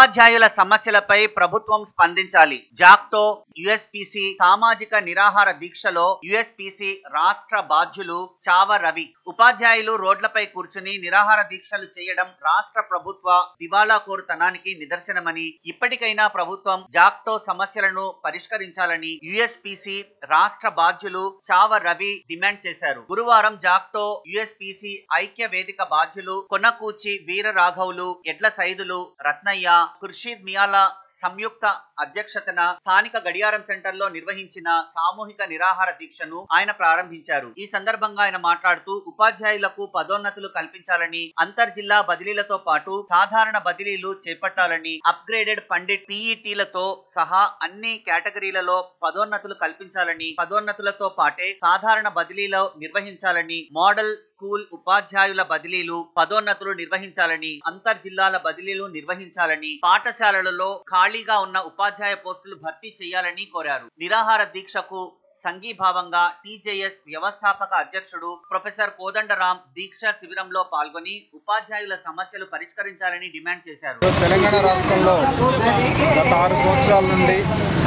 ఉపాధ్యాయుల సమస్యలపై ప్రభుత్వం స్పందించాలి జాక్టో యుఎస్పిసి సామాజిక నిరాహార దీక్షలో యుఎస్పిసి రాష్ట్ర బాధ్యులు చావ రవి ఉపాధ్యాయులు రోడ్లపై కూర్చుని నిరాహార దీక్షలు చేయడం రాష్ట్ర ప్రభుత్వ దివాలా కోరుతనానికి నిదర్శనమని ఇప్పటికైనా ప్రభుత్వం జాక్టో సమస్యలను పరిష్కరించాలని యుఎస్పిసి రాష్ట్ర బాధ్యులు చావ రవి డిమాండ్ చేశారు గురువారం జాక్టో యుఎస్పిసి ఐక్య వేదిక బాధ్యులు కొనకూచి వీర రాఘవులు ఎడ్ల సైదులు రత్నయ్య ఖుర్షీద్ మియాల సంయుక్త అధ్యక్షతన స్థానిక గడియారం సెంటర్ లో నిర్వహించిన సామూహిక నిరాహార దీక్షను ఆయన ప్రారంభించారు ఈ సందర్భంగా ఆయన మాట్లాడుతూ ఉపాధ్యాయులకు పదోన్నతులు కల్పించాలని అంతర్జిల్లా బదిలీలతో పాటు సాధారణ బదిలీలు చేపట్టాలని అప్గ్రేడెడ్ పండిట్ పీఈటీలతో సహా అన్ని కేటగిరీలలో పదోన్నతులు కల్పించాలని పదోన్నతులతో పాటే సాధారణ బదిలీలో నిర్వహించాలని మోడల్ స్కూల్ ఉపాధ్యాయుల బదిలీలు పదోన్నతులు నిర్వహించాలని అంతర్జిల్లాల బదిలీలు నిర్వహించాలని పాఠశాలలలో ఖాళీగా ఉన్న ఉపాధ్యాయ పోస్టులు భర్తీ చేయాలని కోరారు నిరాహార దీక్షకు సంఘీభావంగా టీజేఎస్ వ్యవస్థాపక అధ్యక్షుడు ప్రొఫెసర్ కోదండరాం దీక్ష శిబిరంలో పాల్గొని ఉపాధ్యాయుల సమస్యలు పరిష్కరించాలని డిమాండ్ చేశారు తెలంగాణ రాష్ట్రంలో గత ఆరు సంవత్సరాల నుండి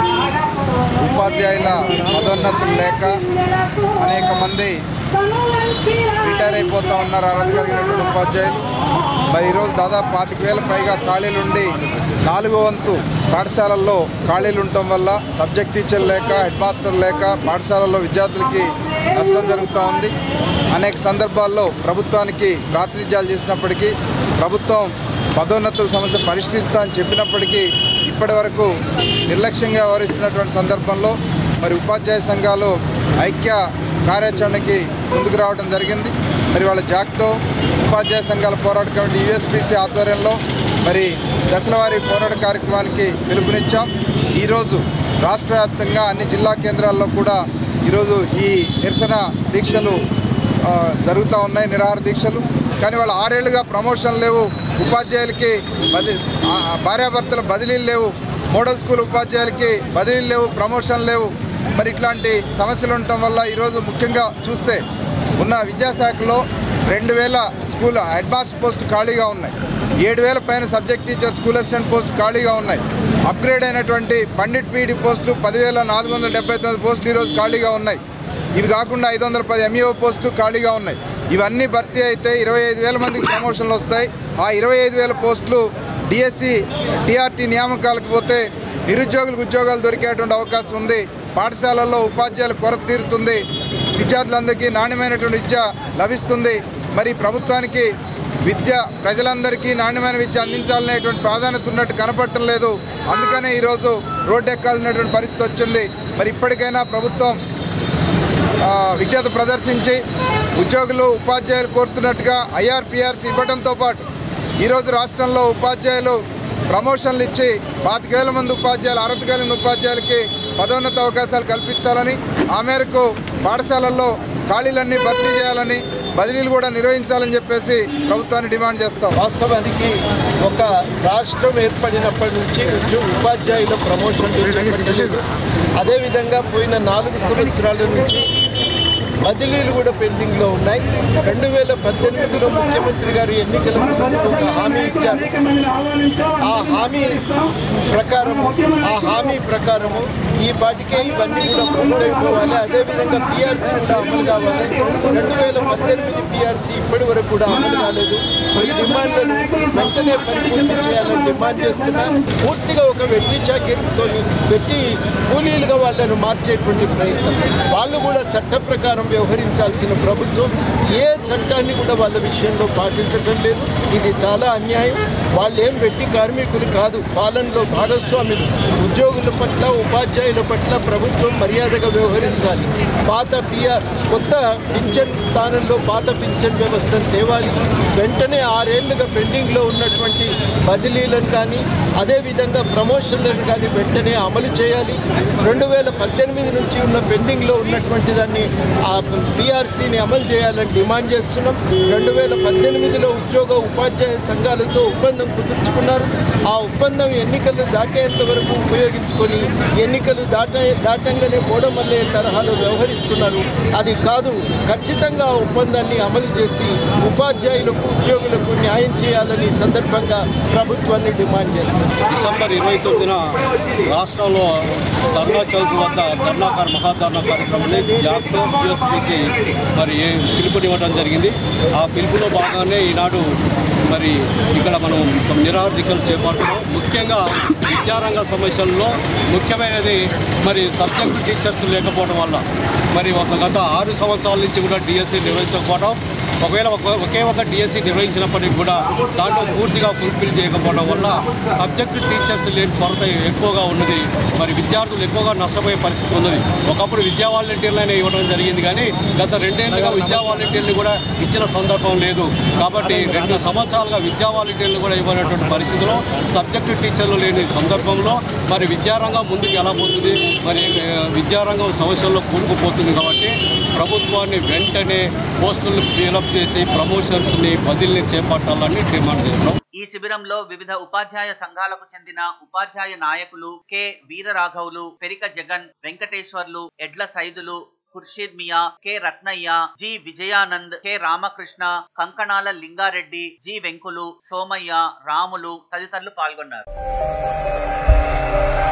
ఉపాధ్యాయుల పదోన్నతులు లేక అనేక మంది రిటైర్ అయిపోతూ ఉన్నారు అర్హత కలిగినటువంటి ఉపాధ్యాయులు మరి ఈరోజు దాదాపు పాతిక వేల పైగా ఖాళీలు ఉండి నాలుగో వంతు పాఠశాలల్లో ఖాళీలు ఉండటం వల్ల సబ్జెక్ట్ టీచర్ లేక హెడ్ మాస్టర్ లేక పాఠశాలల్లో విద్యార్థులకి నష్టం జరుగుతూ ఉంది అనేక సందర్భాల్లో ప్రభుత్వానికి ప్రాతినిధ్యాలు చేసినప్పటికీ ప్రభుత్వం పదోన్నతుల సమస్య పరిష్కరిస్తా అని చెప్పినప్పటికీ ఇప్పటి వరకు నిర్లక్ష్యంగా వ్యవహరిస్తున్నటువంటి సందర్భంలో మరి ఉపాధ్యాయ సంఘాలు ఐక్య కార్యాచరణకి ముందుకు రావడం జరిగింది మరి వాళ్ళ జాక్తో ఉపాధ్యాయ సంఘాల పోరాట కమిటీ యూఎస్పీసీ ఆధ్వర్యంలో మరి దశలవారీ పోరాట కార్యక్రమానికి పిలుపునిచ్చాం ఈరోజు రాష్ట్ర వ్యాప్తంగా అన్ని జిల్లా కేంద్రాల్లో కూడా ఈరోజు ఈ నిరసన దీక్షలు ఆ, జరుగుతూ ఉన్నాయి నిరాహార దీక్షలు కానీ వాళ్ళు ఆరేళ్లుగా ప్రమోషన్ లేవు ఉపాధ్యాయులకి బది ఆ, ఆ, భార్యాభర్తల బదిలీలు లేవు మోడల్ స్కూల్ ఉపాధ్యాయులకి బదిలీలు లేవు ప్రమోషన్ లేవు మరి ఇట్లాంటి సమస్యలు ఉండటం వల్ల ఈరోజు ముఖ్యంగా చూస్తే ఉన్న విద్యాశాఖలో రెండు వేల స్కూల్ హెడ్ మాస్టర్ పోస్టు ఖాళీగా ఉన్నాయి ఏడు వేల పైన subject teacher school assistant post ఖాళీగా ఉన్నాయి అప్గ్రేడ్ అయినటువంటి పండిట్ పీడి పోస్టులు పదివేల నాలుగు వందల డెబ్బై తొమ్మిది పోస్టులు ఈరోజు ఖాళీగా ఉన్నాయి ఇవి కాకుండా ఐదు వందల పది ఎంఈఓ పోస్టులు ఖాళీగా ఉన్నాయి ఇవన్నీ భర్తీ అయితే ఇరవై ఐదు వేల మందికి ప్రమోషన్లు వస్తాయి ఆ ఇరవై ఐదు వేల పోస్టులు డిఎస్సి టీఆర్టీ నియామకాలకు పోతే నిరుద్యోగులకు ఉద్యోగాలు దొరికేటువంటి అవకాశం ఉంది పాఠశాలల్లో ఉపాధ్యాయుల కొరత తీరుతుంది విద్యార్థులందరికీ నాణ్యమైనటువంటి విద్య లభిస్తుంది మరి ప్రభుత్వానికి విద్య ప్రజలందరికీ నాణ్యమైన విద్య అందించాలనేటువంటి ప్రాధాన్యత ఉన్నట్టు కనపడటం లేదు అందుకనే ఈరోజు రోడ్డు ఎక్కాల్సినటువంటి పరిస్థితి వచ్చింది మరి ఇప్పటికైనా ప్రభుత్వం ఆ, విజ్ఞత ప్రదర్శించి ఉద్యోగులు ఉపాధ్యాయులు కోరుతున్నట్టుగా ఐఆర్పిఆర్సి ఇవ్వడంతో పాటు ఈరోజు రాష్ట్రంలో ఉపాధ్యాయులు ప్రమోషన్లు ఇచ్చి పాతిక వేల మంది ఉపాధ్యాయులు అర్హత కలిగిన ఉపాధ్యాయులకి పదోన్నత అవకాశాలు కల్పించాలని ఆ మేరకు పాఠశాలల్లో ఖాళీలన్నీ భర్తీ చేయాలని బదిలీలు కూడా నిర్వహించాలని చెప్పేసి ప్రభుత్వాన్ని డిమాండ్ చేస్తాం వాస్తవానికి ఒక రాష్ట్రం ఏర్పడినప్పటి నుంచి ఉద్యో ఉపాధ్యాయుల ప్రమోషన్ చేపట్టలేదు అదేవిధంగా పోయిన నాలుగు సంవత్సరాల నుంచి బదిలీలు కూడా పెండింగ్లో ఉన్నాయి రెండు వేల పద్దెనిమిదిలో ముఖ్యమంత్రి గారు ఎన్నికల ముందు ఒక హామీ ఇచ్చారు ఆ హామీ ప్రకారము ఆ హామీ ప్రకారము ఈ పాటికే ఇవన్నీ కూడా పూర్తయిపోవాలి అదేవిధంగా పిఆర్సీ కూడా అమలు కావాలి రెండు వేల పద్దెనిమిది పిఆర్సీ ఇప్పటి వరకు కూడా అమలు కాలేదు ఈ డిమాండ్లను వెంటనే పరిపూర్తి చేయాలని డిమాండ్ చేస్తున్నా పూర్తిగా ఒక వెట్టి చాకిరితో పెట్టి కూలీలుగా వాళ్ళను మార్చేటువంటి ప్రయత్నం వాళ్ళు కూడా చట్ట ప్రకారం వ్యవహరించాల్సిన ప్రభుత్వం ఏ చట్టాన్ని కూడా వాళ్ళ విషయంలో పాటించడం లేదు ఇది చాలా అన్యాయం వాళ్ళు ఏం వెట్టి కార్మికులు కాదు పాలనలో భాగస్వాములు ఉద్యోగుల పట్ల ఉపాధ్యాయుల పట్ల ప్రభుత్వం మర్యాదగా వ్యవహరించాలి పాత పిఆర్ కొత్త పింఛన్ స్థానంలో పాత పింఛన్ వ్యవస్థను తేవాలి వెంటనే ఆరేళ్లుగా పెండింగ్లో ఉన్నటువంటి బదిలీలను కానీ అదేవిధంగా ప్రమో ప్రమోషన్లను కానీ వెంటనే అమలు చేయాలి రెండు వేల పద్దెనిమిది నుంచి ఉన్న పెండింగ్లో ఉన్నటువంటి దాన్ని ఆ పిఆర్సీని అమలు చేయాలని డిమాండ్ చేస్తున్నాం రెండు వేల పద్దెనిమిదిలో ఉద్యోగ ఉపాధ్యాయ సంఘాలతో ఒప్పందం కుదుర్చుకున్నారు ఆ ఒప్పందం ఎన్నికలు దాటేంత వరకు ఉపయోగించుకొని ఎన్నికలు దాట దాటంగానే పోవడమల్లే తరహాలో వ్యవహరిస్తున్నారు అది కాదు ఖచ్చితంగా ఆ ఒప్పందాన్ని అమలు చేసి ఉపాధ్యాయులకు ఉద్యోగులకు న్యాయం చేయాలని ఈ సందర్భంగా ప్రభుత్వాన్ని డిమాండ్ చేస్తున్నారు డిసెంబర్ ఇరవై తొమ్మిదిన రాష్ట్రంలో ధర్నా చౌక్ వద్ద ధర్నాకార మహాధర్నా కార్యక్రమాన్ని జాబ్తో యూఎస్పీసీ మరి ఏ పిలుపునివ్వడం జరిగింది ఆ పిలుపులో భాగంగానే ఈనాడు మరి ఇక్కడ మనం నిరాహార దీక్షలు చేపడుతున్నాం ముఖ్యంగా విద్యారంగ సమస్యల్లో ముఖ్యమైనది మరి సబ్జెక్ట్ టీచర్స్ లేకపోవడం వల్ల మరి ఒక గత ఆరు సంవత్సరాల నుంచి కూడా డిఎస్సి నిర్వహించకపోవడం ఒకవేళ ఒక ఒకే ఒక డిఎస్సి నిర్వహించినప్పటికీ కూడా దాంట్లో పూర్తిగా ఫుల్ఫిల్ చేయకపోవడం వల్ల సబ్జెక్ట్ టీచర్స్ లేని కొరత ఎక్కువగా ఉన్నది మరి విద్యార్థులు ఎక్కువగా నష్టపోయే పరిస్థితి ఉన్నది ఒకప్పుడు విద్యా వాలంటీర్లనే ఇవ్వడం జరిగింది కానీ గత రెండేళ్లుగా విద్యా వాలంటీర్లు కూడా ఇచ్చిన సందర్భం లేదు కాబట్టి రెండు సంవత్సరాలుగా విద్యా వాలంటీర్లు కూడా ఇవ్వనటువంటి పరిస్థితిలో సబ్జెక్టు టీచర్లు లేని సందర్భంలో మరి విద్యారంగం ముందుకు ఎలా పోతుంది మరి ఆ, విద్యారంగం సమస్యల్లో కూరుకుపోతుంది కాబట్టి ప్రభుత్వాన్ని వెంటనే పోస్టులు ఫిలప్ చేసి ప్రమోషన్స్ని బదిలీని చేపట్టాలని డిమాండ్ చేస్తున్నాం ఈ శిబిరంలో వివిధ ఉపాధ్యాయ సంఘాలకు చెందిన ఉపాధ్యాయ నాయకులు కె వీరరాఘవులు Perika Jagan Venkateswarlu Edla Saidulu Khurshid Mia K Ratnaiah G Vijayanand K Ramakrishna Kankanala Lingareddy G Venkulu Somaiah Ramulu తదితరులు పాల్గొన్నారు